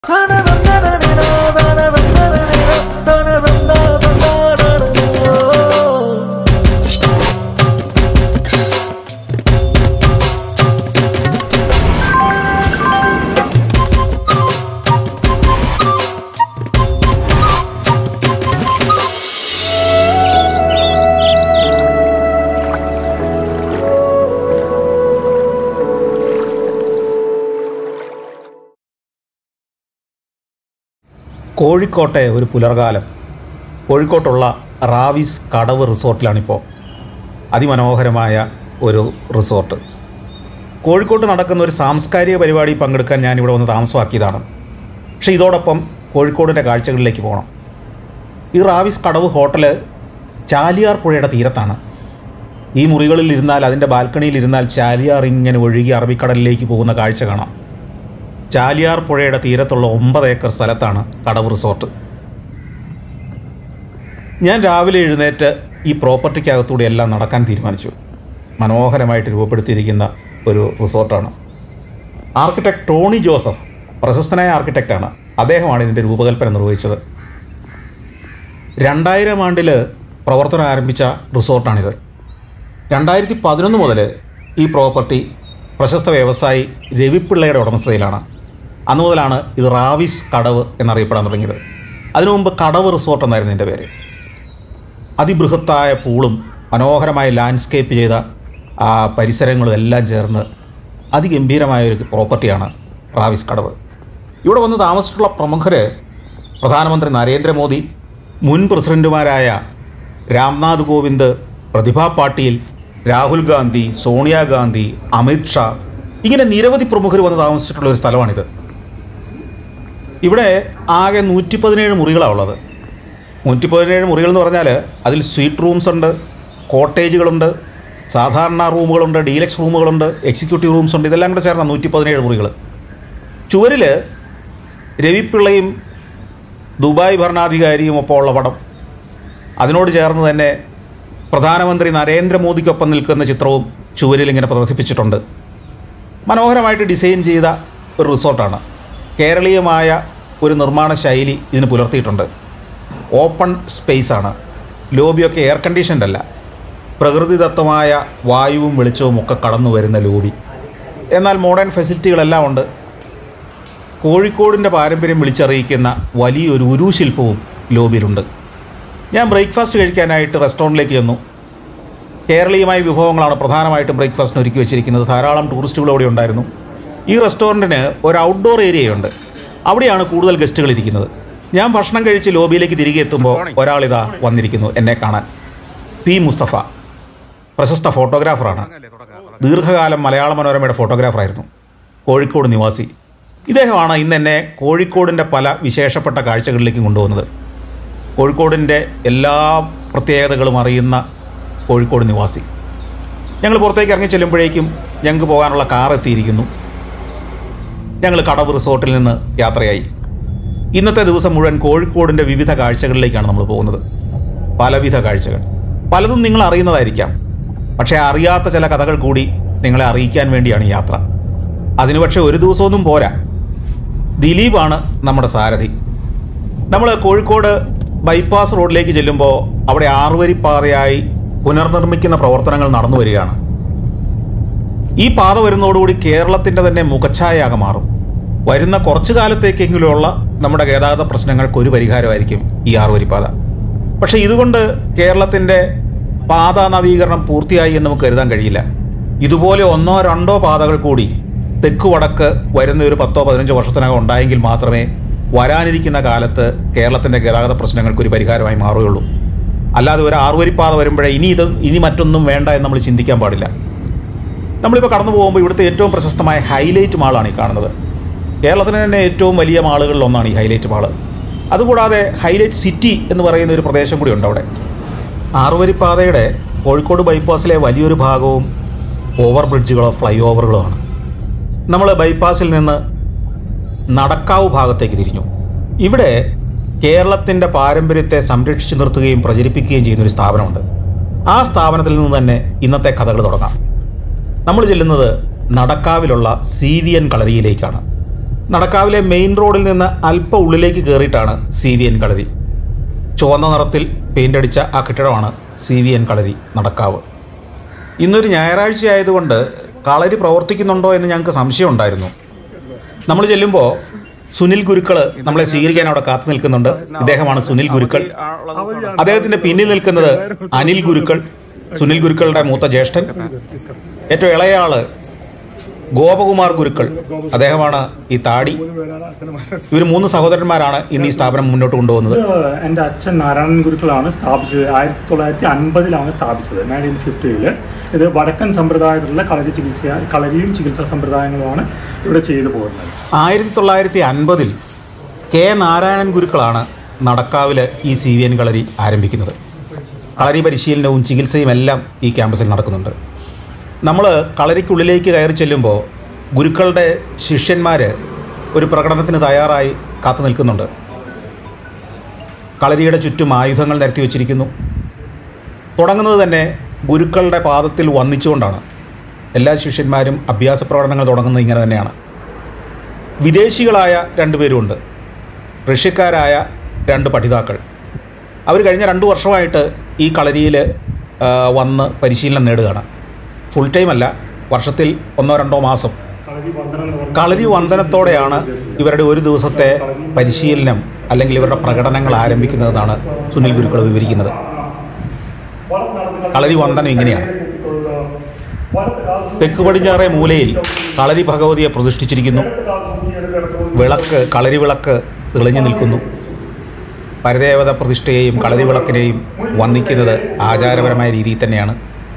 കോഴിക്കോട്ടെ ഒരു പുലർകാലം കോഴിക്കോട്ടുള്ള റാവിസ് കടവ് റിസോർട്ടിലാണിപ്പോൾ അതിമനോഹരമായ ഒരു റിസോർട്ട് കോഴിക്കോട്ട് നടക്കുന്ന ഒരു സാംസ്കാരിക പരിപാടി പങ്കെടുക്കാൻ ഞാൻ ഇവിടെ വന്ന് താമസമാക്കിയതാണ് പക്ഷേ ഇതോടൊപ്പം കോഴിക്കോടിൻ്റെ കാഴ്ചകളിലേക്ക് പോകണം ഈ റാവിസ് കടവ് ഹോട്ടല് ചാലിയാർ പുഴയുടെ തീരത്താണ് ഈ മുറികളിൽ ഇരുന്നാൽ അതിൻ്റെ ബാൽക്കണിയിൽ ഇരുന്നാൽ ചാലിയാർ ഇങ്ങനെ ഒഴുകി അറബിക്കടലിലേക്ക് പോകുന്ന കാഴ്ച കാണാം ചാലിയാർ പുഴയുടെ തീരത്തുള്ള ഒമ്പത് ഏക്കർ സ്ഥലത്താണ് കടവ് റിസോർട്ട് ഞാൻ രാവിലെ എഴുന്നേറ്റ് ഈ പ്രോപ്പർട്ടിക്കകത്തൂടെ എല്ലാം നടക്കാൻ തീരുമാനിച്ചു മനോഹരമായിട്ട് രൂപപ്പെടുത്തിയിരിക്കുന്ന ഒരു റിസോർട്ടാണ് ആർക്കിടെക്ട് ടോണി ജോസഫ് പ്രശസ്തനായ ആർക്കിടെക്റ്റാണ് അദ്ദേഹമാണ് ഇതിൻ്റെ രൂപകൽപ്പന നിർവഹിച്ചത് രണ്ടായിരം ആണ്ടിൽ പ്രവർത്തനം ആരംഭിച്ച റിസോർട്ടാണിത് രണ്ടായിരത്തി പതിനൊന്ന് മുതൽ ഈ പ്രോപ്പർട്ടി പ്രശസ്ത വ്യവസായി രവിപ്പിള്ളയുടെ ഉടമസ്ഥതയിലാണ് അന്നു മുതലാണ് ഇത് റാവിസ് കടവ് എന്നറിയപ്പെടാൻ തുടങ്ങിയത് അതിനു മുമ്പ് കടവ് റിസോർട്ട് എന്നായിരുന്നു എൻ്റെ പേര് അതിബൃഹത്തായ പൂളും മനോഹരമായ ലാൻഡ്സ്കേപ്പ് ചെയ്ത ആ പരിസരങ്ങളും എല്ലാം ചേർന്ന് അതിഗംഭീരമായ ഒരു പ്രോപ്പർട്ടിയാണ് റാവിസ് കടവ് ഇവിടെ വന്ന് താമസിച്ചിട്ടുള്ള പ്രമുഖർ പ്രധാനമന്ത്രി നരേന്ദ്രമോദി മുൻ പ്രസിഡന്റുമാരായ രാംനാഥ് കോവിന്ദ് പ്രതിഭാ പാട്ടീൽ രാഹുൽ ഗാന്ധി സോണിയാഗാന്ധി അമിത് ഷാ ഇങ്ങനെ നിരവധി പ്രമുഖർ വന്ന് താമസിച്ചിട്ടുള്ള ഒരു സ്ഥലമാണിത് ഇവിടെ ആകെ നൂറ്റി പതിനേഴ് മുറികളാണ് ഉള്ളത് നൂറ്റി പതിനേഴ് മുറികൾ എന്ന് പറഞ്ഞാൽ അതിൽ സ്വീറ്റ് റൂംസ് ഉണ്ട് കോട്ടേജുകളുണ്ട് സാധാരണ റൂമുകളുണ്ട് ഡീലക്സ് റൂമുകളുണ്ട് എക്സിക്യൂട്ടീവ് റൂംസ് ഉണ്ട് ഇതെല്ലാം കൂടെ ചേർന്ന നൂറ്റി പതിനേഴ് മുറികൾ ചുവരിൽ രവിപ്പിള്ളയും ദുബായ് ഭരണാധികാരിയും ഒപ്പം ഉള്ള പടം അതിനോട് ചേർന്ന് തന്നെ പ്രധാനമന്ത്രി നരേന്ദ്രമോദിക്കൊപ്പം നിൽക്കുന്ന ചിത്രവും ചുവരിൽ ഇങ്ങനെ പ്രദർശിപ്പിച്ചിട്ടുണ്ട് മനോഹരമായിട്ട് ഡിസൈൻ ചെയ്ത ഒരു റിസോർട്ടാണ് കേരളീയമായ ഒരു നിർമ്മാണ ശൈലി ഇതിന് പുലർത്തിയിട്ടുണ്ട് ഓപ്പൺ സ്പേസ് ആണ് ലോബിയൊക്കെ എയർ കണ്ടീഷൻഡ് അല്ല പ്രകൃതിദത്തമായ വായുവും വെളിച്ചവും ഒക്കെ കടന്നു വരുന്ന ലോബി എന്നാൽ മോഡേൺ ഫെസിലിറ്റികളെല്ലാം ഉണ്ട് കോഴിക്കോടിൻ്റെ പാരമ്പര്യം വിളിച്ചറിയിക്കുന്ന വലിയൊരു ഉരുശില്പവും ലോബിയിലുണ്ട് ഞാൻ ബ്രേക്ക്ഫാസ്റ്റ് കഴിക്കാനായിട്ട് റെസ്റ്റോറൻറ്റിലേക്ക് ചെന്നു കേരളീയമായ വിഭവങ്ങളാണ് പ്രധാനമായിട്ടും ബ്രേക്ക്ഫാസ്റ്റിന് ഒരുക്കി വെച്ചിരിക്കുന്നത് ധാരാളം ടൂറിസ്റ്റുകൾ അവിടെ ഉണ്ടായിരുന്നു ഈ റെസ്റ്റോറൻറ്റിന് ഒരു ഔട്ട്ഡോർ ഏരിയയുണ്ട് അവിടെയാണ് കൂടുതൽ ഗസ്റ്റുകൾ ഇരിക്കുന്നത് ഞാൻ ഭക്ഷണം കഴിച്ച് ലോബിയിലേക്ക് തിരികെ എത്തുമ്പോൾ ഒരാളിതാ വന്നിരിക്കുന്നു എന്നെ കാണാൻ പി മുസ്തഫ പ്രശസ്ത ഫോട്ടോഗ്രാഫറാണ് ദീർഘകാലം മലയാള മനോരമയുടെ ഫോട്ടോഗ്രാഫറായിരുന്നു കോഴിക്കോട് നിവാസി ഇദ്ദേഹമാണ് ഇന്ന് എന്നെ കോഴിക്കോടിൻ്റെ പല വിശേഷപ്പെട്ട കാഴ്ചകളിലേക്ക് കൊണ്ടുപോകുന്നത് കോഴിക്കോടിൻ്റെ എല്ലാ പ്രത്യേകതകളും അറിയുന്ന കോഴിക്കോട് നിവാസി ഞങ്ങൾ പുറത്തേക്ക് ഇറങ്ങി ചെല്ലുമ്പോഴേക്കും ഞങ്ങൾക്ക് പോകാനുള്ള കാർ എത്തിയിരിക്കുന്നു ഞങ്ങൾ കടവ് റിസോർട്ടിൽ നിന്ന് യാത്രയായി ഇന്നത്തെ ദിവസം മുഴുവൻ കോഴിക്കോടിൻ്റെ വിവിധ കാഴ്ചകളിലേക്കാണ് നമ്മൾ പോകുന്നത് പലവിധ കാഴ്ചകൾ പലതും നിങ്ങൾ അറിയുന്നതായിരിക്കാം പക്ഷേ അറിയാത്ത ചില കഥകൾ കൂടി നിങ്ങളെ അറിയിക്കാൻ വേണ്ടിയാണ് ഈ യാത്ര അതിന് പക്ഷേ ഒരു ദിവസമൊന്നും പോരാ ദിലീപാണ് നമ്മുടെ സാരഥി നമ്മൾ കോഴിക്കോട് ബൈപ്പാസ് റോഡിലേക്ക് ചെല്ലുമ്പോൾ അവിടെ ആറുവരിപ്പാതയായി പുനർനിർമ്മിക്കുന്ന പ്രവർത്തനങ്ങൾ നടന്നു വരികയാണ് ഈ പാത വരുന്നതോടുകൂടി കേരളത്തിൻ്റെ തന്നെ മുഖച്ഛായയാകെ മാറും വരുന്ന കുറച്ചു കാലത്തേക്കെങ്കിലുമുള്ള നമ്മുടെ ഗതാഗത പ്രശ്നങ്ങൾക്ക് ഒരു പരിഹാരമായിരിക്കും ഈ ആറുവരിപ്പാത പക്ഷേ ഇതുകൊണ്ട് കേരളത്തിൻ്റെ പാത നവീകരണം പൂർത്തിയായി എന്ന് നമുക്ക് കരുതാൻ കഴിയില്ല ഇതുപോലെ ഒന്നോ രണ്ടോ പാതകൾ കൂടി തെക്ക് വടക്ക് വരുന്ന ഒരു പത്തോ പതിനഞ്ചോ വർഷത്തിനകം ഉണ്ടായെങ്കിൽ മാത്രമേ വരാനിരിക്കുന്ന കാലത്ത് കേരളത്തിൻ്റെ ഗതാഗത പ്രശ്നങ്ങൾക്ക് ഒരു പരിഹാരമായി മാറുകയുള്ളൂ അല്ലാതെ ഒരു ആറുവരിപ്പാത വരുമ്പോഴേ ഇനി ഇത് ഇനി മറ്റൊന്നും വേണ്ട എന്ന് നമ്മൾ ചിന്തിക്കാൻ പാടില്ല നമ്മളിപ്പോൾ കടന്നു പോകുമ്പോൾ ഇവിടുത്തെ ഏറ്റവും പ്രശസ്തമായ ഹൈലൈറ്റ് മാളാണ് ഈ കാണുന്നത് കേരളത്തിന് തന്നെ ഏറ്റവും വലിയ മാളുകളിൽ ഒന്നാണ് ഈ ഹൈലൈറ്റ് മാള് അതുകൂടാതെ ഹൈലൈറ്റ് സിറ്റി എന്ന് പറയുന്ന ഒരു പ്രദേശം കൂടി ഉണ്ട് അവിടെ ആറുവരിപ്പാതയുടെ കോഴിക്കോട് ബൈപ്പാസിലെ വലിയൊരു ഭാഗവും ഓവർ ബ്രിഡ്ജുകളോ ഫ്ലൈ ഓവറുകളോ ആണ് നമ്മൾ ബൈപ്പാസിൽ നിന്ന് നടക്കാവ് ഭാഗത്തേക്ക് തിരിഞ്ഞു ഇവിടെ കേരളത്തിൻ്റെ പാരമ്പര്യത്തെ സംരക്ഷിച്ചു നിർത്തുകയും പ്രചരിപ്പിക്കുകയും ചെയ്യുന്ന ഒരു സ്ഥാപനമുണ്ട് ആ സ്ഥാപനത്തിൽ നിന്ന് തന്നെ ഇന്നത്തെ കഥകൾ തുടങ്ങാം നമ്മൾ ചെല്ലുന്നത് നടക്കാവിലുള്ള സി വി എൻ കളരിയിലേക്കാണ് നടക്കാവിലെ മെയിൻ റോഡിൽ നിന്ന് അല്പ ഉള്ളിലേക്ക് കയറിയിട്ടാണ് സി വി എൻ കളരി ചുവന്ന നിറത്തിൽ പെയിൻ്റ് അടിച്ച ആ കെട്ടിടമാണ് C V N Kalari Nadakkavu ഇന്നൊരു ഞായറാഴ്ച ആയതുകൊണ്ട് കളരി പ്രവർത്തിക്കുന്നുണ്ടോ എന്ന് ഞങ്ങൾക്ക് സംശയം ഉണ്ടായിരുന്നു നമ്മൾ ചെല്ലുമ്പോൾ സുനിൽ ഗുരുക്കൾ നമ്മളെ സ്വീകരിക്കാൻ അവിടെ കാത്തു നിൽക്കുന്നുണ്ട് ഇദ്ദേഹമാണ് സുനിൽ ഗുരുക്കൾ അദ്ദേഹത്തിന്റെ പിന്നിൽ നിൽക്കുന്നത് അനിൽ ഗുരുക്കൾ സുനിൽ ഗുരുക്കളുടെ മൂത്ത ജ്യേഷ്ഠൻ ഏറ്റവും ഇളയ ആള് ഗോപകുമാർ ഗുരുക്കൾ അദ്ദേഹമാണ് ഈ താടി ഇവർ മൂന്ന് സഹോദരന്മാരാണ് ഇന്ന് ഈ സ്ഥാപനം മുന്നോട്ട് കൊണ്ടുപോകുന്നത് ഇത് എൻ്റെ അച്ഛൻ നാരായണൻ ഗുരുക്കളാണ് സ്ഥാപിച്ചത് ആയിരത്തി തൊള്ളായിരത്തി അൻപതിലാണ് സ്ഥാപിച്ചത് നയൻറ്റീൻ ഫിഫ്റ്റിയിൽ ഇത് വടക്കൻ സമ്പ്രദായത്തിലുള്ള കളരി ചികിത്സ കളരിയും ചികിത്സാ സമ്പ്രദായങ്ങളുമാണ് ഇവിടെ ചെയ്തു പോകുന്നത് ആയിരത്തി തൊള്ളായിരത്തി അൻപതിൽ കെ നാരായണൻ ഗുരുക്കളാണ് നടക്കാവില് ഈ സി വി എൻ കളരി ആരംഭിക്കുന്നത് കളരി പരിശീലനവും ചികിത്സയും എല്ലാം ഈ ക്യാമ്പസിൽ നടക്കുന്നുണ്ട് നമ്മൾ കളരിക്കുള്ളിലേക്ക് കയറി ചെല്ലുമ്പോൾ ഗുരുക്കളുടെ ശിഷ്യന്മാർ ഒരു പ്രകടനത്തിന് തയ്യാറായി കാത്തു നിൽക്കുന്നുണ്ട് കളരിയുടെ ചുറ്റും ആയുധങ്ങൾ നിരത്തി വച്ചിരിക്കുന്നു തുടങ്ങുന്നത് തന്നെ ഗുരുക്കളുടെ പാദത്തിൽ വന്നിച്ചുകൊണ്ടാണ് എല്ലാ ശിഷ്യന്മാരും അഭ്യാസ പ്രകടനങ്ങൾ തുടങ്ങുന്നത് ഇങ്ങനെ തന്നെയാണ് വിദേശികളായ രണ്ടുപേരുമുണ്ട് റഷ്യക്കാരായ രണ്ട് പഠിതാക്കൾ അവർ കഴിഞ്ഞ രണ്ട് വർഷമായിട്ട് ഈ കളരിയിൽ വന്ന് പരിശീലനം നേടുകയാണ് ഫുൾ ടൈം അല്ല വർഷത്തിൽ ഒന്നോ രണ്ടോ മാസം കളരി വന്ദനം എന്ന് പറഞ്ഞാൽ കളരി വന്ദനത്തോടെയാണ് ഇവരുടെ ഒരു ദിവസത്തെ പരിശീലനം അല്ലെങ്കിൽ ഇവരുടെ പ്രകടനങ്ങൾ ആരംഭിക്കുന്നതെന്നാണ് സുനിൽ ഗുരുക്കൾ വിവരിക്കുന്നത് കളരി വന്ദനം ഇങ്ങനെയാണ് തെക്ക് പടിഞ്ഞാറേ മൂലയിൽ കളരി ഭഗവതിയെ പ്രതിഷ്ഠിച്ചിരിക്കുന്നു വിളക്ക് കളരി വിളക്ക് തെളിഞ്ഞു നിൽക്കുന്നു പരദേവത പ്രതിഷ്ഠയെയും കളരി വിളക്കിനെയും വന്ദിക്കുന്നത് ആചാരപരമായ രീതിയിൽ തന്നെയാണ്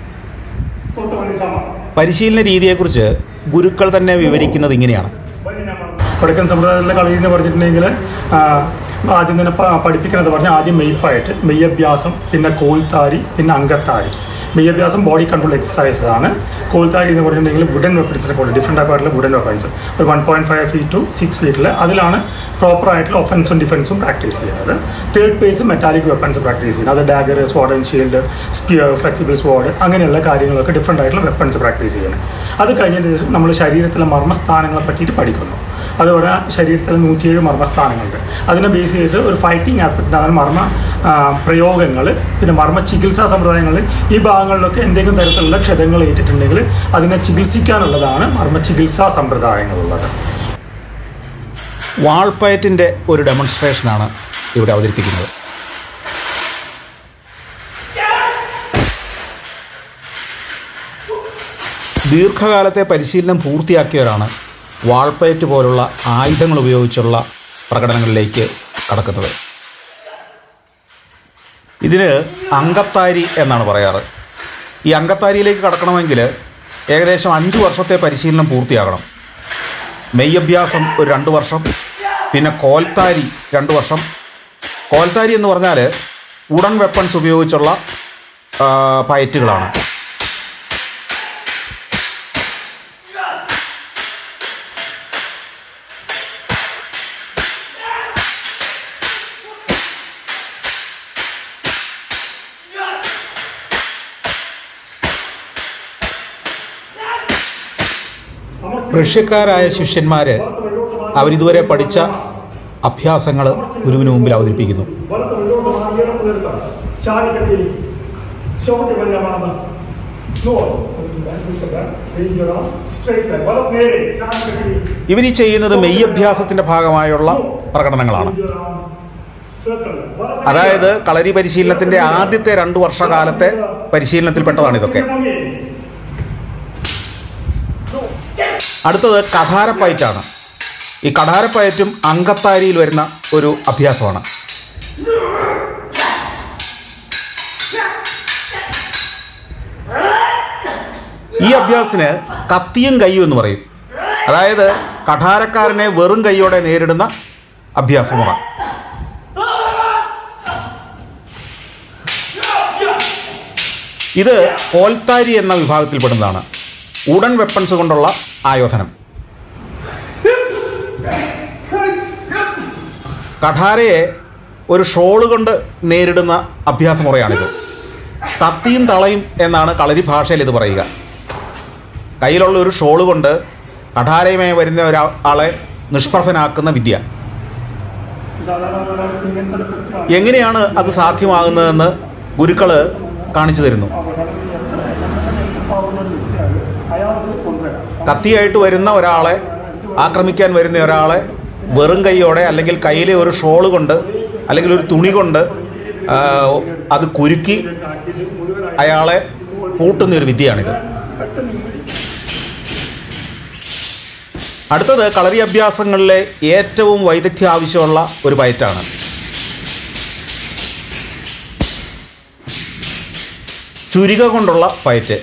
പരിശീലന രീതിയെക്കുറിച്ച് ഗുരുക്കൾ തന്നെ വിവരിക്കുന്നത് ഇങ്ങനെയാണ് വടക്കൻ സമ്പ്രദായത്തിലെ കളരി എന്ന് പറഞ്ഞിട്ടുണ്ടെങ്കിൽ ആ, ആദ്യം തന്നെ പ- പഠിപ്പിക്കുന്നത് പറഞ്ഞാൽ ആദ്യം മെയ്പ്പായിട്ട് മെയ്യഭ്യാസം പിന്നെ കോൽത്താരി പിന്നെ അങ്കത്താരി മെയ്യഭ്യാസം ബോഡി കൺട്രോൾ എക്സസൈസസ് ആണ് കോൽത്താരി എന്ന് പറഞ്ഞിട്ടുണ്ടെങ്കിൽ വുഡൻ വെപ്പൺസിനെ പോലെ ഡിഫറെൻ്റ് ആയിട്ടുള്ള വുഡൻ വെപ്പൺസ് ഒരു one point five feet to six ഫീറ്റിൽ അതിലാണ് പ്രോപ്പർ ആയിട്ടുള്ള ഒഫൻസും ഡിഫൻസും പ്രാക്ടീസ് ചെയ്യുന്നത് third phase metallic weapons practice ചെയ്യുന്നത് അത് dagger sword and shield spear flexible sword അങ്ങനെയുള്ള കാര്യങ്ങളൊക്കെ ഡിഫറെൻ്റ് ആയിട്ടുള്ള വെപ്പൺസ് പ്രാക്ടീസ് ചെയ്യുന്നത് അത് കഴിഞ്ഞതിന് ശേഷം നമ്മൾ ശരീരത്തിലെ മർമ്മസ്ഥാനങ്ങളെ പറ്റിയിട്ട് പഠിക്കുന്നു അതുപോലെ ശരീരത്തിൽ നൂറ്റിയേഴ് മർമ്മസ്ഥാനങ്ങളുണ്ട് അതിനെ ബേസ് ചെയ്ത് ഒരു ഫൈറ്റിംഗ് ആസ്പെക്റ്റ് അതായത് മർമ്മ പ്രയോഗങ്ങൾ പിന്നെ മർമ്മ ചികിത്സാ സമ്പ്രദായങ്ങൾ ഈ ഭാഗങ്ങളിലൊക്കെ എന്തെങ്കിലും തരത്തിലുള്ള ക്ഷതങ്ങൾ ഏറ്റിട്ടുണ്ടെങ്കിൽ അതിനെ ചികിത്സിക്കാനുള്ളതാണ് മർമ്മ ചികിത്സാ സമ്പ്രദായങ്ങളുള്ളത് വാൾപ്പയറ്റിൻ്റെ ഒരു ഡെമോൺസ്ട്രേഷനാണ് ഇവിടെ അവതരിപ്പിക്കുന്നത് ദീർഘകാലത്തെ പരിശീലനം പൂർത്തിയാക്കിയവരാണ് വാൾപ്പയറ്റ് പോലുള്ള ആയുധങ്ങൾ ഉപയോഗിച്ചുള്ള പ്രകടനങ്ങളിലേക്ക് കടക്കുന്നത് ഇതിന് അങ്കത്താരി എന്നാണ് പറയാറ് ഈ അങ്കത്താരിയിലേക്ക് കടക്കണമെങ്കിൽ ഏകദേശം അഞ്ച് വർഷത്തെ പരിശീലനം പൂർത്തിയാകണം മെയ്യഭ്യാസം ഒരു രണ്ട് വർഷം പിന്നെ കോൽത്താരി രണ്ട് വർഷം കോൽത്താരി എന്ന് പറഞ്ഞാൽ ഉടൻ വെപ്പൺസ് ഉപയോഗിച്ചുള്ള ആ, പയറ്റുകളാണ് റഷ്യക്കാരായ ശിഷ്യന്മാർ അവരിതുവരെ പഠിച്ച അഭ്യാസങ്ങൾ ഗുരുവിന് മുമ്പിൽ അവതരിപ്പിക്കുന്നു ഇവർ ഈ ചെയ്യുന്നത് മെയ്യഭ്യാസത്തിൻ്റെ ഭാഗമായുള്ള പ്രകടനങ്ങളാണ് അതായത് കളരി പരിശീലനത്തിൻ്റെ ആദ്യത്തെ രണ്ട് വർഷകാലത്തെ പരിശീലനത്തിൽപ്പെട്ടതാണ് ഇതൊക്കെ അടുത്തത് കഠാരപ്പയറ്റാണ് ഈ കഠാരപ്പയറ്റും അങ്കത്താരിയിൽ വരുന്ന ഒരു അഭ്യാസമാണ് ഈ അഭ്യാസത്തിന് കത്തിയും കയ്യും എന്ന് പറയും അതായത് കഠാരക്കാരനെ വെറും കൈയോടെ നേരിടുന്ന അഭ്യാസമുറ ഇത് കോൽത്താരി എന്ന വിഭാഗത്തിൽപ്പെടുന്നതാണ് ഉടൻ വെപ്പൺസ് കൊണ്ടുള്ള ആയോധനം കഠാരയെ ഒരു ഷോള് കൊണ്ട് നേരിടുന്ന അഭ്യാസമുറയാണിത് കത്തിയും തളയും എന്നാണ് കളരി ഭാഷയിൽ ഇത് പറയുക കയ്യിലുള്ള ഒരു ഷോള് കൊണ്ട് കഠാരയുമായി വരുന്ന ഒരാളെ നിഷ്പ്രഭനാക്കുന്ന വിദ്യ സാധാരണ ഒരാൾക്ക് ഇങ്ങനത്തെ ഒരു കുറ്റം എങ്ങനെയാണ് അത് സാധ്യമാകുന്നതെന്ന് ഗുരുക്കൾ കാണിച്ചു തരുന്നു പാവുന്ന ഒരു വ്യക്തിയാണ് അയാൾക്ക് കൊണ്ടുവരാം കത്തിയായിട്ട് വരുന്ന ഒരാളെ ആക്രമിക്കാൻ വരുന്ന ഒരാളെ വെറും കൈയോടെ അല്ലെങ്കിൽ കയ്യിലെ ഒരു ഷോള് കൊണ്ട് അല്ലെങ്കിൽ ഒരു തുണി കൊണ്ട് ആ, അത് കുരുക്കി അയാളെ പൂട്ടുന്ന ഒരു വിദ്യയാണിത് അടുത്തത് കളരി അഭ്യാസങ്ങളിലെ ഏറ്റവും വൈദഗ്ധ്യം ആവശ്യമുള്ള ഒരു പയറ്റാണ് ചുരിക കൊണ്ടുള്ള പയറ്റ്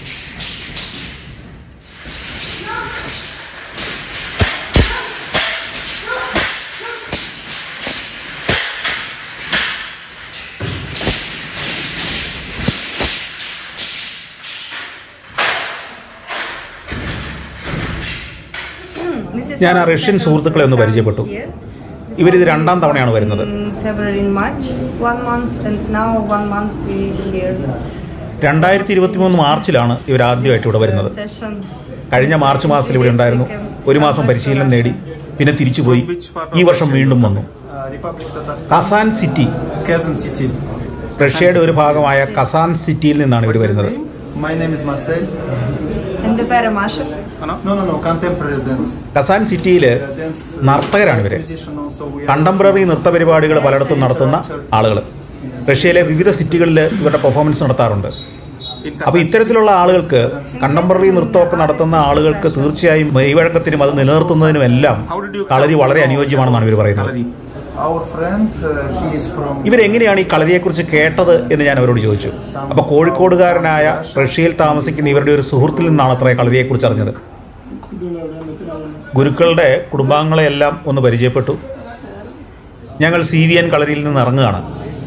ഞാൻ ആ റഷ്യൻ സുഹൃത്തുക്കളെ ഒന്ന് പരിചയപ്പെട്ടു ഇവരിത് രണ്ടാം തവണയാണ് വരുന്നത് February and March, one month, and now one month we here. രണ്ടായിരത്തി ഇരുപത്തി മൂന്ന് മാർച്ചിലാണ് ഇവർ ആദ്യമായിട്ട് ഇവിടെ വരുന്നത് Session. കഴിഞ്ഞ മാർച്ച് മാസത്തിൽ ഇവിടെ ഉണ്ടായിരുന്നു ഒരു മാസം പരിശീലനം നേടി പിന്നെ തിരിച്ചുപോയി ഈ വർഷം വീണ്ടും വന്നു Uh, Republic Tatarstan. Kazan city Kazan City. റഷ്യയുടെ ഒരു ഭാഗമായ കസാൻ സിറ്റിയിൽ നിന്നാണ് ഇവർ വരുന്നത് My name is Marcel. And the Paramasha. No, no, no, contemporary dance. Kazan സിറ്റിയിൽ Uh, dance. നർത്തകരാണ് ഇവര് Musician also. We are- contemporary നൃത്ത പരിപാടികൾ പലയിടത്തും നടത്തുന്ന ആളുകൾ റഷ്യയിലെ വിവിധ സിറ്റികളിൽ ഇവരുടെ പെർഫോമൻസ് നടത്താറുണ്ട് അപ്പോൾ ഇത്തരത്തിലുള്ള ആളുകൾക്ക് കണ്ടംപററി നൃത്തമൊക്കെ നടത്തുന്ന ആളുകൾക്ക് തീർച്ചയായും മെയ്വഴക്കത്തിനും അത് നിലനിർത്തുന്നതിനും എല്ലാം കളരി വളരെ അനുയോജ്യമാണെന്നാണ് ഇവർ പറയുന്നത് Our friend, uh, he is from. ഇവരെങ്ങനെയാണ് ഈ കളരിയെക്കുറിച്ച് കേട്ടത് എന്ന് ഞാൻ അവരോട് ചോദിച്ചു അപ്പോൾ കോഴിക്കോടുകാരനായ റഷ്യയിൽ താമസിക്കുന്ന ഇവരുടെ ഒരു സുഹൃത്തിൽ നിന്നാണ് അത്ര കളരിയെക്കുറിച്ച് അറിഞ്ഞത് ഗുരുക്കളുടെ കുടുംബാംഗങ്ങളെയെല്ലാം ഒന്ന് പരിചയപ്പെട്ടു ഞങ്ങൾ സി വി എൻ കളരിയിൽ നിന്ന് ഇറങ്ങുകയാണ്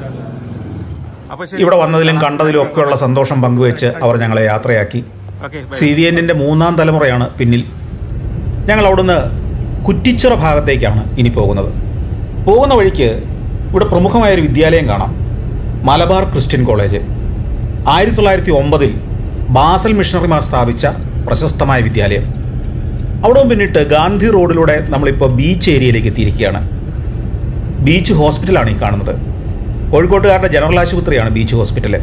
ഇവിടെ വന്നതിലും കണ്ടതിലും ഒക്കെയുള്ള സന്തോഷം പങ്കുവെച്ച് അവർ ഞങ്ങളെ യാത്രയാക്കി സി വി എന്നിൻ്റെ മൂന്നാം തലമുറയാണ് പിന്നിൽ ഞങ്ങൾ അവിടുന്ന് കുറ്റിച്ചിറ ഭാഗത്തേക്കാണ് ഇനി പോകുന്നത് പോകുന്ന വഴിക്ക് ഇവിടെ പ്രമുഖമായൊരു വിദ്യാലയം കാണാം മലബാർ ക്രിസ്ത്യൻ കോളേജ് ആയിരത്തി തൊള്ളായിരത്തി ഒമ്പതിൽ ബാസൽ മിഷണറിമാർ സ്ഥാപിച്ച പ്രശസ്തമായ വിദ്യാലയം അവിടെ പിന്നിട്ട് ഗാന്ധി റോഡിലൂടെ നമ്മളിപ്പോൾ ബീച്ച് ഏരിയയിലേക്ക് എത്തിയിരിക്കുകയാണ് ബീച്ച് ഹോസ്പിറ്റലാണ് ഈ കാണുന്നത് കോഴിക്കോട്ടുകാരുടെ ജനറൽ ആശുപത്രിയാണ് ബീച്ച് ഹോസ്പിറ്റൽ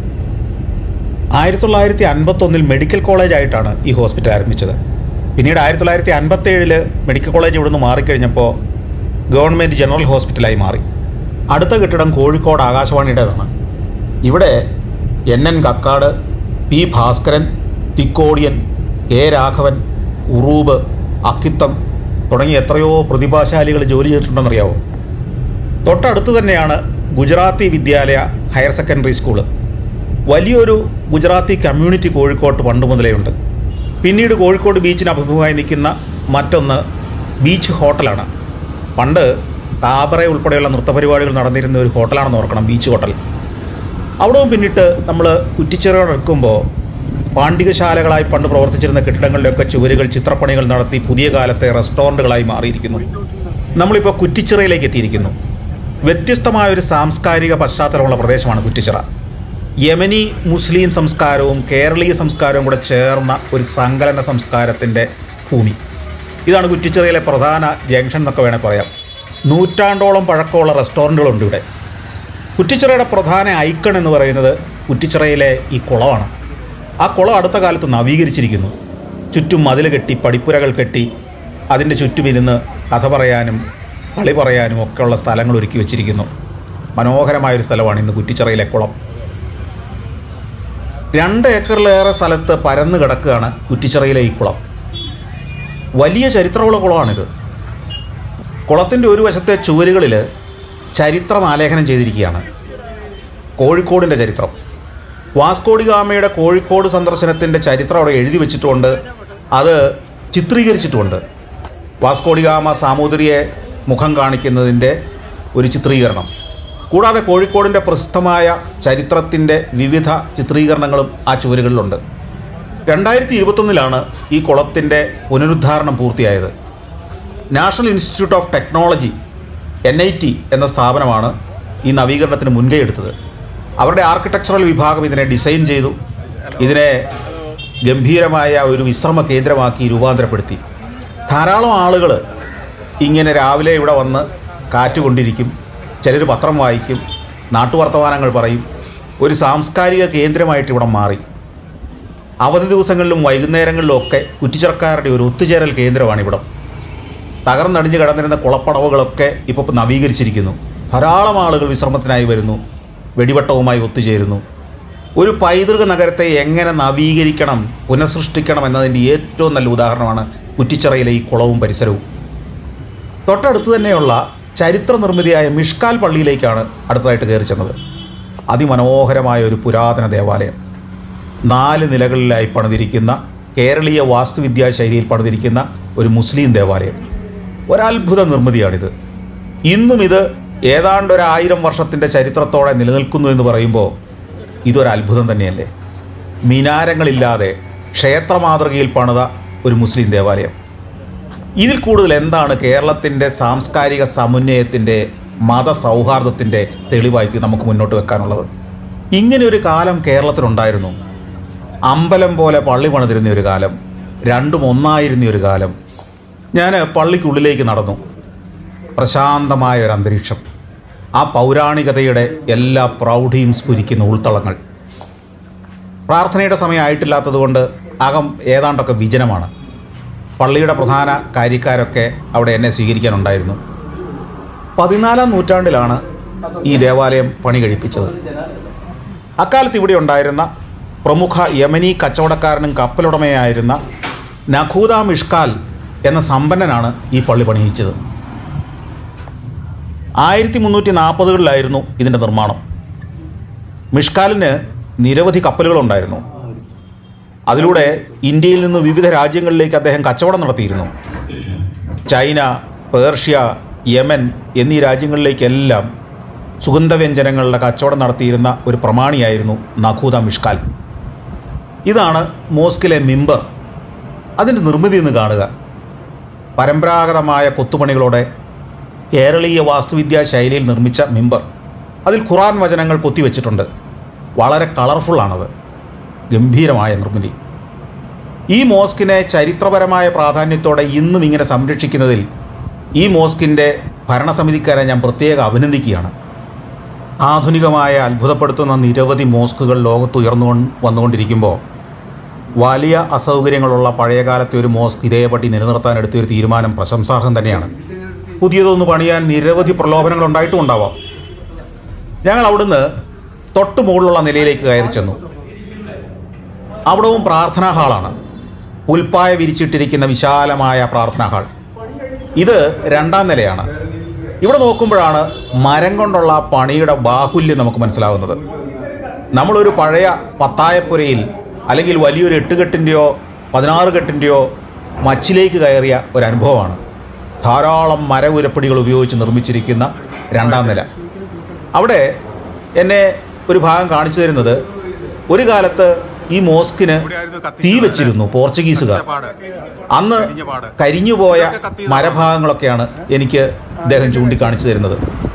ആയിരത്തി തൊള്ളായിരത്തി അൻപത്തൊന്നിൽ മെഡിക്കൽ കോളേജ് ആയിട്ടാണ് ഈ ഹോസ്പിറ്റൽ ആരംഭിച്ചത് പിന്നീട് ആയിരത്തി തൊള്ളായിരത്തി അൻപത്തേഴിൽ മെഡിക്കൽ കോളേജ് ഇവിടുന്ന് മാറിക്കഴിഞ്ഞപ്പോൾ ഗവൺമെൻറ് ജനറൽ ഹോസ്പിറ്റലായി മാറി അടുത്ത കെട്ടിടം കോഴിക്കോട് ആകാശവാണിയുടേതാണ് ഇവിടെ N N Kakkad P Bhaskaran Thikkodiyan K Raghavan Uroob Akkitham തുടങ്ങിയ എത്രയോ പ്രതിഭാശാലികൾ ജോലി ചെയ്തിട്ടുണ്ടെന്നറിയാവോ തൊട്ടടുത്ത് തന്നെയാണ് ഗുജറാത്തി വിദ്യാലയ ഹയർ സെക്കൻഡറി സ്കൂള് വലിയൊരു ഗുജറാത്തി കമ്മ്യൂണിറ്റി കോഴിക്കോട്ട് പണ്ട് മുതലേ ഉണ്ട് പിന്നീട് കോഴിക്കോട് ബീച്ചിന് അഭിമുഖമായി നിൽക്കുന്ന മറ്റൊന്ന് ബീച്ച് ഹോട്ടലാണ് പണ്ട് കാബറ ഉൾപ്പെടെയുള്ള നൃത്തപരിപാടികൾ നടന്നിരുന്ന ഒരു ഹോട്ടലാണെന്ന് ഓർക്കണം ബീച്ച് ഹോട്ടൽ അവിടെ പിന്നിട്ട് നമ്മൾ കുറ്റിച്ചിറയോടെ നിൽക്കുമ്പോൾ പാണ്ഡികശാലകളായി പണ്ട് പ്രവർത്തിച്ചിരുന്ന കെട്ടിടങ്ങളിലൊക്കെ ചുവരുകൾ ചിത്രപ്പണികൾ നടത്തി പുതിയ കാലത്തെ റെസ്റ്റോറൻറ്റുകളായി മാറിയിരിക്കുന്നു നമ്മളിപ്പോൾ കുറ്റിച്ചിറയിലേക്ക് എത്തിയിരിക്കുന്നു വ്യത്യസ്തമായ ഒരു സാംസ്കാരിക പശ്ചാത്തലമുള്ള പ്രദേശമാണ് കുറ്റിച്ചിറ യമനി മുസ്ലിം സംസ്കാരവും കേരളീയ സംസ്കാരവും കൂടെ ചേർന്ന ഒരു സങ്കലന സംസ്കാരത്തിൻ്റെ ഭൂമി ഇതാണ് കുറ്റിച്ചിറയിലെ പ്രധാന ജംഗ്ഷൻ എന്നൊക്കെ വേണേൽ പറയാം നൂറ്റാണ്ടോളം പഴക്കമുള്ള റെസ്റ്റോറൻറ്റുകളുണ്ട് ഇവിടെ കുറ്റിച്ചിറയുടെ പ്രധാന ഐക്കൺ എന്ന് പറയുന്നത് കുറ്റിച്ചിറയിലെ ഈ കുളമാണ് ആ കുളം അടുത്ത കാലത്ത് നവീകരിച്ചിരിക്കുന്നു ചുറ്റും മതിൽ കെട്ടി പടിപ്പുരകൾ കെട്ടി അതിൻ്റെ ചുറ്റുമിരുന്ന് കഥ പറയാനും കളി പറയാനും ഒക്കെയുള്ള സ്ഥലങ്ങൾ ഒരുക്കി വെച്ചിരിക്കുന്നു മനോഹരമായൊരു സ്ഥലമാണ് ഇന്ന് കുറ്റിച്ചിറയിലെ കുളം രണ്ട് ഏക്കറിലേറെ സ്ഥലത്ത് പരന്നു കിടക്കുകയാണ് കുറ്റിച്ചിറയിലെ ഈ കുളം വലിയ ചരിത്രമുള്ള കുളമാണിത് കുളത്തിൻ്റെ ഒരു വശത്തെ ചുവരുകളിൽ ചരിത്രം ആലേഖനം ചെയ്തിരിക്കുകയാണ് കോഴിക്കോടിൻ്റെ ചരിത്രം വാസ്കോഡി ഗാമയുടെ കോഴിക്കോട് സന്ദർശനത്തിൻ്റെ ചരിത്രം അവിടെ എഴുതി വെച്ചിട്ടുമുണ്ട് അത് ചിത്രീകരിച്ചിട്ടുമുണ്ട് വാസ്കോഡി ഗാമ സാമൂതിരിയെ മുഖം കാണിക്കുന്നതിൻ്റെ ഒരു ചിത്രീകരണം കൂടാതെ കോഴിക്കോടിൻ്റെ പ്രസിദ്ധമായ ചരിത്രത്തിൻ്റെ വിവിധ ചിത്രീകരണങ്ങളും ആ ചുവരുകളിലുണ്ട് രണ്ടായിരത്തി ഇരുപത്തൊന്നിലാണ് ഈ കുളത്തിൻ്റെ പുനരുദ്ധാരണം പൂർത്തിയായത് National Institute of Technology N I T എന്ന സ്ഥാപനമാണ് ഈ നവീകരണത്തിന് മുൻകൈ എടുത്തത് അവരുടെ ആർക്കിടെക്ചറൽ വിഭാഗം ഇതിനെ ഡിസൈൻ ചെയ്തു ഇതിനെ ഗംഭീരമായ ഒരു വിശ്രമ കേന്ദ്രമാക്കി രൂപാന്തരപ്പെടുത്തി ധാരാളം ആളുകൾ ഇങ്ങനെ രാവിലെ ഇവിടെ വന്ന് കാറ്റ് കൊണ്ടിരിക്കും ചിലർ പത്രം വായിക്കും നാട്ടുവർത്തമാനങ്ങൾ പറയും ഒരു സാംസ്കാരിക കേന്ദ്രമായിട്ട് ഇവിടെ മാറി അവധി ദിവസങ്ങളിലും വൈകുന്നേരങ്ങളിലും ഒക്കെ കുറ്റിച്ചറക്കാരുടെ ഒരു ഒത്തുചേരൽ കേന്ദ്രമാണ് ഇവിടം തകർന്നടിഞ്ഞ് കിടന്നിരുന്ന കുളപ്പടവുകളൊക്കെ ഇപ്പോൾ നവീകരിച്ചിരിക്കുന്നു ധാരാളം ആളുകൾ വിശ്രമത്തിനായി വരുന്നു വെടിവട്ടവുമായി ഒത്തുചേരുന്നു ഒരു പൈതൃക നഗരത്തെ എങ്ങനെ നവീകരിക്കണം പുനഃസൃഷ്ടിക്കണം എന്നതിൻ്റെ ഏറ്റവും നല്ല ഉദാഹരണമാണ് കുറ്റിച്ചിറയിലെ ഈ കുളവും പരിസരവും തൊട്ടടുത്ത് തന്നെയുള്ള ചരിത്ര നിർമ്മിതിയായ മിഷ്കാൽ പള്ളിയിലേക്കാണ് അടുത്തതായിട്ട് കയറി ചെന്നത് അതിമനോഹരമായ ഒരു പുരാതന ദേവാലയം നാല് നിലകളിലായി പണിതിരിക്കുന്ന കേരളീയ വാസ്തുവിദ്യാ ശൈലിയിൽ പണിതിരിക്കുന്ന ഒരു മുസ്ലിം ദേവാലയം ഒരത്ഭുത നിർമ്മിതിയാണിത് ഇന്നും ഇത് ഏതാണ്ട് ഒരു ആയിരം വർഷത്തിൻ്റെ ചരിത്രത്തോടെ നിലനിൽക്കുന്നു എന്ന് പറയുമ്പോൾ ഇതൊരു അത്ഭുതം തന്നെയല്ലേ മിനാരങ്ങളില്ലാതെ ക്ഷേത്ര മാതൃകയിൽ പണിത ഒരു മുസ്ലിം ദേവാലയം ഇതിൽ കൂടുതൽ എന്താണ് കേരളത്തിൻ്റെ സാംസ്കാരിക സമന്വയത്തിൻ്റെ മതസൗഹാർദ്ദത്തിൻ്റെ തെളിവായിട്ട് നമുക്ക് മുന്നോട്ട് വെക്കാനുള്ളത് ഇങ്ങനെ ഒരു കാലം കേരളത്തിലുണ്ടായിരുന്നു അമ്പലം പോലെ പള്ളി പണിതിരുന്ന ഒരു കാലം രണ്ടും ഒന്നായിരുന്ന ഒരു കാലം ഞാൻ പള്ളിക്കുള്ളിലേക്ക് നടന്നു പ്രശാന്തമായ ഒരു അന്തരീക്ഷം ആ പൗരാണികതയുടെ എല്ലാ പ്രൗഢിയും സ്ഫുരിക്കുന്ന ഉൾത്തളങ്ങൾ പ്രാർത്ഥനയുടെ സമയമായിട്ടില്ലാത്തതുകൊണ്ട് അകം ഏതാണ്ടൊക്കെ വിജനമാണ് പള്ളിയുടെ പ്രധാന കാര്യക്കാരൊക്കെ അവിടെ എന്നെ സ്വീകരിക്കാനുണ്ടായിരുന്നു പതിനാലാം നൂറ്റാണ്ടിലാണ് ഈ ദേവാലയം പണി കഴിപ്പിച്ചത് അക്കാലത്ത് ഇവിടെ ഉണ്ടായിരുന്ന പ്രമുഖ യമനി കച്ചവടക്കാരനും കപ്പലുടമയായിരുന്ന നഖൂദ മിഷ്കാൽ എന്ന സമ്പന്നനാണ് ഈ പള്ളി പണിയിച്ചത് ആയിരത്തി മുന്നൂറ്റി നാൽപ്പതുകളിലായിരുന്നു ഇതിൻ്റെ നിർമ്മാണം മിഷ്കാലിന് നിരവധി കപ്പലുകളുണ്ടായിരുന്നു അതിലൂടെ ഇന്ത്യയിൽ നിന്ന് വിവിധ രാജ്യങ്ങളിലേക്ക് അദ്ദേഹം കച്ചവടം നടത്തിയിരുന്നു ചൈന പേർഷ്യ യമൻ എന്നീ രാജ്യങ്ങളിലേക്കെല്ലാം സുഗന്ധവ്യഞ്ജനങ്ങളുടെ കച്ചവടം നടത്തിയിരുന്ന ഒരു പ്രമാണിയായിരുന്നു നഖൂദ മിഷ്കാൽ ഇതാണ് മോസ്കിലെ മിമ്പർ അതിൻ്റെ നിർമ്മിതി എന്ന് കാണുക പരമ്പരാഗതമായ കൊത്തുപണികളോടെ കേരളീയ വാസ്തുവിദ്യാ ശൈലിയിൽ നിർമ്മിച്ച മിമ്പർ അതിൽ ഖുറാൻ വചനങ്ങൾ കൊത്തിവെച്ചിട്ടുണ്ട് വളരെ കളർഫുള്ളാണത് ഗംഭീരമായ നിർമ്മിതി ഈ മോസ്കിനെ ചരിത്രപരമായ പ്രാധാന്യത്തോടെ ഇന്നും ഇങ്ങനെ സംരക്ഷിക്കുന്നതിൽ ഈ മോസ്കിൻ്റെ ഭരണസമിതിക്കാരെ ഞാൻ പ്രത്യേകം അഭിനന്ദിക്കുകയാണ് ആധുനികമായ അത്ഭുതപ്പെടുത്തുന്ന നിരവധി മോസ്കുകൾ ലോകത്ത് ഉയർന്നു വന്നുകൊണ്ടിരിക്കുമ്പോൾ വലിയ അസൗകര്യങ്ങളുള്ള പഴയകാലത്തെ ഒരു മോസ്ക് ഇതേപടി നിലനിർത്താൻ എടുത്തൊരു തീരുമാനം പ്രശംസാർഹം തന്നെയാണ് പുതിയതൊന്ന് പണിയാൻ നിരവധി പ്രലോഭനങ്ങൾ ഉണ്ടായിട്ടും ഉണ്ടാവാം ഞങ്ങൾ അവിടുന്ന് തൊട്ട് മുകളിലുള്ള നിലയിലേക്ക് കയറി ചെന്നു അവിടവും പ്രാർത്ഥനാ ഹാളാണ് പുൽപ്പായ വിരിച്ചിട്ടിരിക്കുന്ന വിശാലമായ പ്രാർത്ഥനാ ഹാൾ ഇത് രണ്ടാം നിലയാണ് ഇവിടെ നോക്കുമ്പോഴാണ് മരം കൊണ്ടുള്ള പണിയുടെ ബാഹുല്യം നമുക്ക് മനസ്സിലാവുന്നത് നമ്മളൊരു പഴയ പത്തായപ്പുരയിൽ അല്ലെങ്കിൽ വലിയൊരു എട്ടുകെട്ടിൻ്റെയോ പതിനാറ് കെട്ടിൻ്റെയോ മച്ചിലേക്ക് കയറിയ ഒരു അനുഭവമാണ് ധാരാളം മരവുരപ്പടികൾ ഉപയോഗിച്ച് നിർമ്മിച്ചിരിക്കുന്ന രണ്ടാം നില അവിടെ എന്നെ ഒരു ഭാഗം കാണിച്ചു തരുന്നത് ഒരു കാലത്ത് ഈ മോസ്കിന് തീ വെച്ചിരുന്നു പോർച്ചുഗീസുകാർ അന്ന് കരിഞ്ഞുപോയ മരഭാഗങ്ങളൊക്കെയാണ് എനിക്ക് ഇദ്ദേഹം ചൂണ്ടിക്കാണിച്ചു തരുന്നത്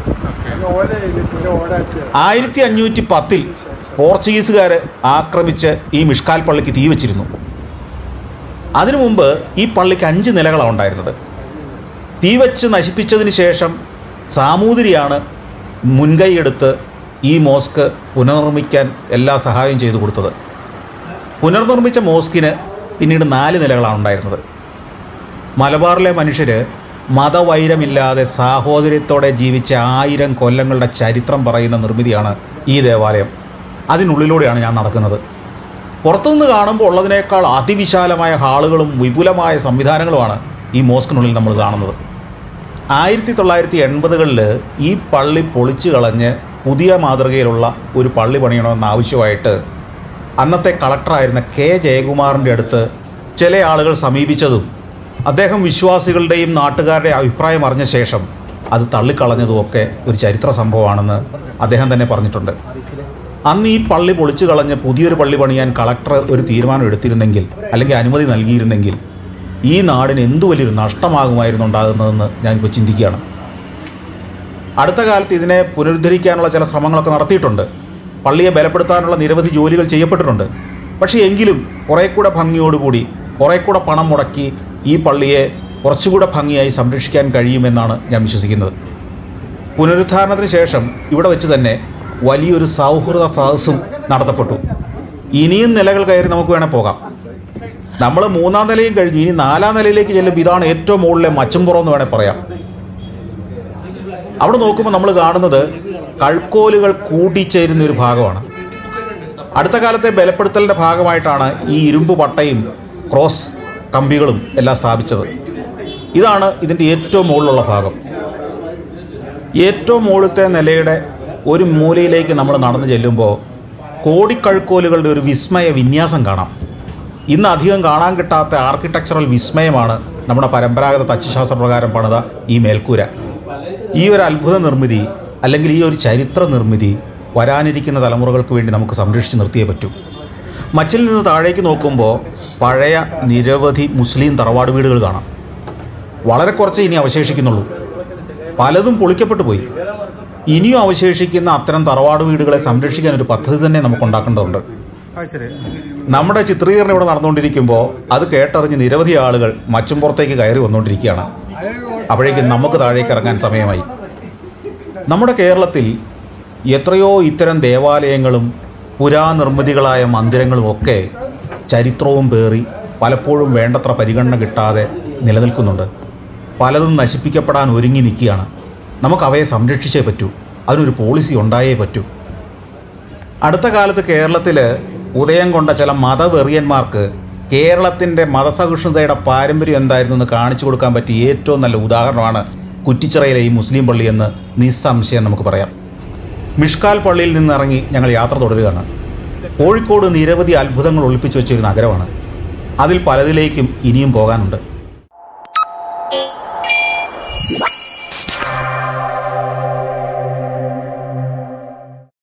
ആയിരത്തി അഞ്ഞൂറ്റി പത്തിൽ പോർച്ചുഗീസുകാർ ആക്രമിച്ച് ഈ മിഷ്കാൽ പള്ളിക്ക് തീ വെച്ചിരുന്നു അതിനു മുമ്പ് ഈ പള്ളിക്ക് അഞ്ച് നിലകളാണ് ഉണ്ടായിരുന്നത് തീ വെച്ച് നശിപ്പിച്ചതിന് ശേഷം സാമൂതിരിയാണ് മുൻകൈയെടുത്ത് ഈ മോസ്ക് പുനർനിർമ്മിക്കാൻ എല്ലാ സഹായവും ചെയ്തു കൊടുത്തത് പുനർനിർമ്മിച്ച മോസ്കിന് പിന്നീട് നാല് നിലകളാണ് ഉണ്ടായിരുന്നത് മലബാറിലെ മനുഷ്യർ മതവൈരമില്ലാതെ സാഹോദര്യത്തോടെ ജീവിച്ച ആയിരം കൊല്ലങ്ങളുടെ ചരിത്രം പറയുന്ന നിർമ്മിതിയാണ് ഈ ദേവാലയം അതിനുള്ളിലൂടെയാണ് ഞാൻ നടക്കുന്നത് പുറത്തുനിന്ന് കാണുമ്പോൾ ഉള്ളതിനേക്കാൾ അതിവിശാലമായ ഹാളുകളും വിപുലമായ സംവിധാനങ്ങളുമാണ് ഈ മോസ്കിനുള്ളിൽ നമ്മൾ കാണുന്നത് ആയിരത്തി തൊള്ളായിരത്തി എൺപതുകളിൽ ഈ പള്ളി പൊളിച്ചു കളഞ്ഞ് പുതിയ മാതൃകയിലുള്ള ഒരു പള്ളി പണിയണമെന്ന ആവശ്യമായിട്ട് അന്നത്തെ കളക്ടറായിരുന്ന കെ ജയകുമാറിൻ്റെ അടുത്ത് ചില ആളുകൾ സമീപിച്ചതും അദ്ദേഹം വിശ്വാസികളുടെയും നാട്ടുകാരുടെയും അഭിപ്രായം അറിഞ്ഞ ശേഷം അത് തള്ളിക്കളഞ്ഞതുമൊക്കെ ഒരു ചരിത്ര സംഭവമാണെന്ന് അദ്ദേഹം തന്നെ പറഞ്ഞിട്ടുണ്ട് അന്ന് ഈ പള്ളി പൊളിച്ചു കളഞ്ഞ് പുതിയൊരു പള്ളി പണിയാൻ കളക്ടർ ഒരു തീരുമാനം എടുത്തിരുന്നെങ്കിൽ അല്ലെങ്കിൽ അനുമതി നൽകിയിരുന്നെങ്കിൽ ഈ നാടിന് എന്തു വലിയൊരു നഷ്ടമാകുമായിരുന്നു ഉണ്ടാകുന്നതെന്ന് ഞാനിപ്പോൾ ചിന്തിക്കുകയാണ് അടുത്ത കാലത്ത് ഇതിനെ പുനരുദ്ധരിക്കാനുള്ള ചില ശ്രമങ്ങളൊക്കെ നടത്തിയിട്ടുണ്ട് പള്ളിയെ ബലപ്പെടുത്താനുള്ള നിരവധി ജോലികൾ ചെയ്യപ്പെട്ടിട്ടുണ്ട് പക്ഷേ എങ്കിലും കുറേ കൂടെ ഭംഗിയോടുകൂടി കുറേ കൂടെ പണം മുടക്കി ഈ പള്ളിയെ കുറച്ചുകൂടെ ഭംഗിയായി സംരക്ഷിക്കാൻ കഴിയുമെന്നാണ് ഞാൻ വിശ്വസിക്കുന്നത് പുനരുദ്ധാരണത്തിന് ശേഷം ഇവിടെ വെച്ച് തന്നെ വലിയൊരു സൗഹൃദ സദസ്സും നടത്തപ്പെട്ടു ഇനിയും നിലകൾ കയറി നമുക്ക് വേണേൽ പോകാം നമ്മൾ മൂന്നാം നിലയും കഴിഞ്ഞു ഇനി നാലാം നിലയിലേക്ക് ചെല്ലുമ്പോൾ ഇതാണ് ഏറ്റവും മുകളിലെ മച്ചുംപുറം എന്ന് വേണേൽ പറയാം അവിടെ നോക്കുമ്പോൾ നമ്മൾ കാണുന്നത് കഴുക്കോലുകൾ കൂട്ടിച്ചേരുന്ന ഒരു ഭാഗമാണ് അടുത്ത കാലത്തെ ബലപ്പെടുത്തലിൻ്റെ ഭാഗമായിട്ടാണ് ഈ ഇരുമ്പ് പട്ടയും ക്രോസ് കമ്പികളും എല്ലാം സ്ഥാപിച്ചത് ഇതാണ് ഇതിൻ്റെ ഏറ്റവും മുകളിലുള്ള ഭാഗം ഏറ്റവും മുകളിലത്തെ നിലയുടെ ഒരു മൂലയിലേക്ക് നമ്മൾ നടന്നു ചെല്ലുമ്പോൾ കോടിക്കഴുക്കോലുകളുടെ ഒരു വിസ്മയ വിന്യാസം കാണാം ഇന്ന് അധികം കാണാൻ കിട്ടാത്ത ആർക്കിടെക്ചറൽ വിസ്മയമാണ് നമ്മുടെ പരമ്പരാഗത തച്ചുശാസ്ത്ര പ്രകാരം പണിത ഈ മേൽക്കൂര ഈ ഒരു അത്ഭുത നിർമ്മിതി അല്ലെങ്കിൽ ഈ ഒരു ചരിത്ര നിർമ്മിതി വരാനിരിക്കുന്ന തലമുറകൾക്ക് വേണ്ടി നമുക്ക് സംരക്ഷിച്ച് നിർത്തിയേ പറ്റൂ മച്ചിൽ നിന്ന് താഴേക്ക് നോക്കുമ്പോൾ പഴയ നിരവധി മുസ്ലിം തറവാട് വീടുകൾ കാണാം വളരെ കുറച്ച് ഇനി അവശേഷിക്കുന്നുള്ളൂ പലതും പൊളിക്കപ്പെട്ടു പോയി ഇനിയും അവശേഷിക്കുന്ന അത്തരം തറവാട് വീടുകളെ സംരക്ഷിക്കാൻ ഒരു പദ്ധതി തന്നെ നമുക്ക് ഉണ്ടാക്കേണ്ടതുണ്ട് നമ്മുടെ ചിത്രീകരണം ഇവിടെ നടന്നുകൊണ്ടിരിക്കുമ്പോൾ അത് കേട്ടറിഞ്ഞ് നിരവധി ആളുകൾ മച്ചുംപുറത്തേക്ക് കയറി വന്നുകൊണ്ടിരിക്കുകയാണ് അപ്പോഴേക്കും നമുക്ക് താഴേക്ക് ഇറങ്ങാൻ സമയമായി നമ്മുടെ കേരളത്തിൽ എത്രയോ ഇത്തരം ദേവാലയങ്ങളും പുരാനിർമ്മിതികളായ മന്ദിരങ്ങളും ഒക്കെ ചരിത്രവും പേറി പലപ്പോഴും വേണ്ടത്ര പരിഗണന കിട്ടാതെ നിലനിൽക്കുന്നുണ്ട് പലതും നശിപ്പിക്കപ്പെടാൻ ഒരുങ്ങി നിൽക്കുകയാണ് നമുക്ക് അവയെ സംരക്ഷിച്ചേ പറ്റൂ അതിനൊരു പോളിസി ഉണ്ടായേ പറ്റൂ അടുത്ത കാലത്ത് കേരളത്തിൽ ഉദയം കൊണ്ട ചില മതവെറിയന്മാർക്ക് കേരളത്തിൻ്റെ മതസഹിഷ്ണുതയുടെ പാരമ്പര്യം എന്തായിരുന്നു എന്ന് കാണിച്ചു കൊടുക്കാൻ പറ്റിയ ഏറ്റവും നല്ല ഉദാഹരണമാണ് കുറ്റിച്ചിറയിലെ ഈ മുസ്ലിം പള്ളി എന്ന് നിസ്സംശയം നമുക്ക് പറയാം മിഷ്കാൽ പള്ളിയിൽ നിന്നിറങ്ങി ഞങ്ങൾ യാത്ര തുടരുകയാണ് കോഴിക്കോട് നിരവധി അത്ഭുതങ്ങൾ ഒളിപ്പിച്ചു വെച്ചൊരു നഗരമാണ് അതിൽ പലതിലേക്കും ഇനിയും പോകാനുണ്ട്